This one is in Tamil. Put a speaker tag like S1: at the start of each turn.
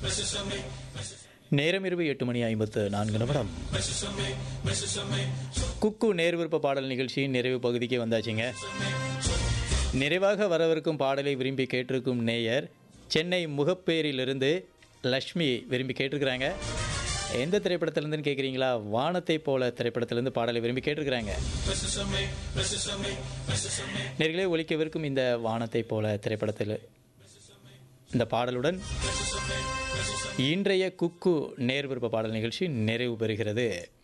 S1: நேரம் இரவு எட்டு மணி ஐம்பத்து நான்கு நிமிடம் குக்கு நேர்விருப்ப பாடல் நிகழ்ச்சியின் நிறைவு பகுதிக்கு வந்தாச்சுங்க நிறைவாக வரவிருக்கும் பாடலை விரும்பி கேட்டிருக்கும் நேயர் சென்னை முகப்பேரிலிருந்து லக்ஷ்மி விரும்பி கேட்டிருக்கிறாங்க எந்த திரைப்படத்திலேருந்துன்னு கேட்குறீங்களா வானத்தை போல திரைப்படத்திலேருந்து பாடலை விரும்பி கேட்டிருக்கிறாங்க நேர்களே ஒலிக்கவிருக்கும் இந்த வானத்தை போல திரைப்படத்தில் இந்த பாடலுடன் இன்றைய குக்கு நேர் விருப்ப பாடல் நிகழ்ச்சி நிறைவு பெறுகிறது